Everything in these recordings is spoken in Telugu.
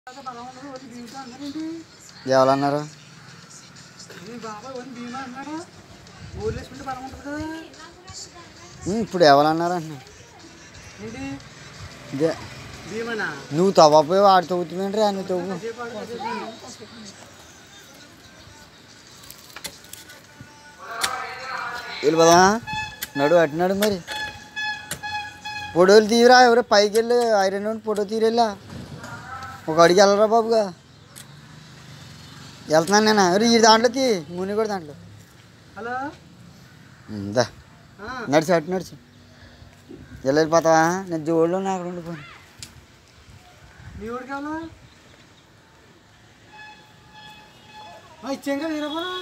ఎవరన్నారు బాబాయ్ వన్ భీమా అన్నాడు ఊర్లో వేసుకుంటే బలం ఉంటుంది కదా ఉమ్, ఇప్పుడు ఎవరన్నారు అంటున్నా ఏంటి ఇదే భీమనా నువ్వు తవ్వపోయి వాడు తవ్వుతుందంటే నువ్వు తవ్వు కాసేపు ఆడు, కాసేపు ఆడు. వెళ్ళిపోదా నడు అట్టినాడు మరి ఫోటోలు తీరా ఎవరో పైకి వెళ్ళి ఐరన్ ఉండి ఫోటో తీరెళ్ళా ఒక అడిగి వెళ్ళరా బాబుగా వెళ్తున్నాను నేను ఎవరు ఈ దాంట్లో తీ ముని కూడా దాంట్లో హలో ఉమ్, దా ఆ, నడిచి అటు నడిచి వెళ్ళి వెళ్ళిపోతావా నేను జోడులో నాకు ఉండిపోను నీ ఊరు కావాలా ఆ, ఇచ్చాం కదా వీరప్పనా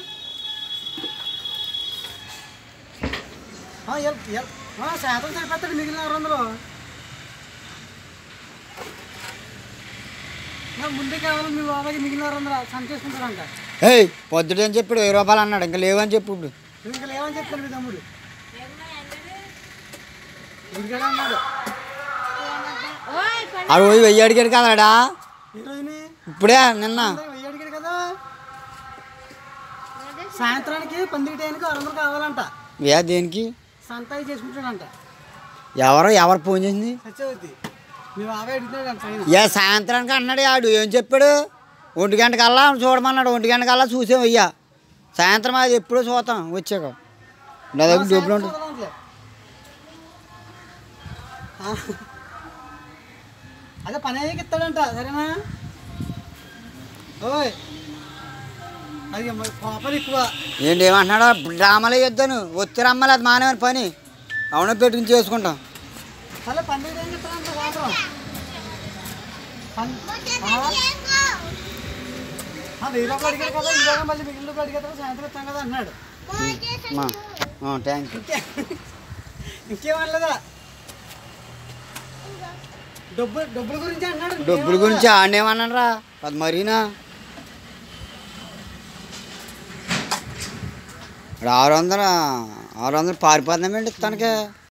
శాతం సరిపోతాడు మిగిలిన ఆరు వందలు నాకు ముందే కావాలి మీ బాబాకి మిగిలిన ఆరు వందలు సంత చేసుకుంటారంట ఏయ్ పొద్దుడు అని చెప్పాడు వెయ్యి రూపాయలు అన్నాడు ఇంకా లేవని చెప్పు ఇప్పుడు నువ్వు ఇంకా లేవని చెప్తాను మీ తమ్ముడు ఉడిగాడే అన్నాడు ఆ రోజు వెయ్యి అడిగాడు కదడా ఈ రోజుని ఇప్పుడే నిన్న వెయ్యి అడిగాడు కదా సాయంత్రానికి పందిరి టైంకి ఆరు వందలు కావాలంట ఏ దేనికి సంతాయి చేసుకుంటాడంట ఎవరు ఎవరు ఫోన్ చేసింది సత్యవతి మీ బాబాయ్ అడుగుతున్నాడు అంట పైన ఏ సాయంత్రానికి అన్నాడు ఆడు ఏం చెప్పాడు ఒంటి గంటకల్లా చూడమన్నాడు ఒంటి గంటకల్లా చూసాం అయ్యా సాయంత్రం అది ఎప్పుడో చూస్తాం వచ్చాక నా దగ్గర డబ్బులు ఉంటుంది చదవట్లే. ఆ. అదే పని అయ్యాక ఇస్తాడంట సరేనా ఓయ్ అది మరి కోపం ఎక్కువ ఏంటి ఏమంటున్నాడు డ్రామాలు వేయొద్దాను వచ్చి రమ్మలు అది మానేమని పని అవును పెట్టుకుని చేసుకుంటాం అలా పండుగ ఏం చెప్తాడంట కోపం పన్- ఆ? ఆ, వెయ్యి రూపాయలు అడిగాడు కదా ఇవాళ మళ్ళీ మిగిలిన రూపాయలు అడిగాడు సాయంత్రం ఇస్తాం కదా అన్నాడు మా థ్యాంక్ యూ ఇంకేమనలేదా డబ్బు డబ్బుల గురించి అన్నాడు డబ్బుల గురించి ఆడేమన్నాడు రా అది మరీనా ఇప్పుడు ఆరు వందలు ఆరు వందలు పారిపోతున్నామేంటి తనకే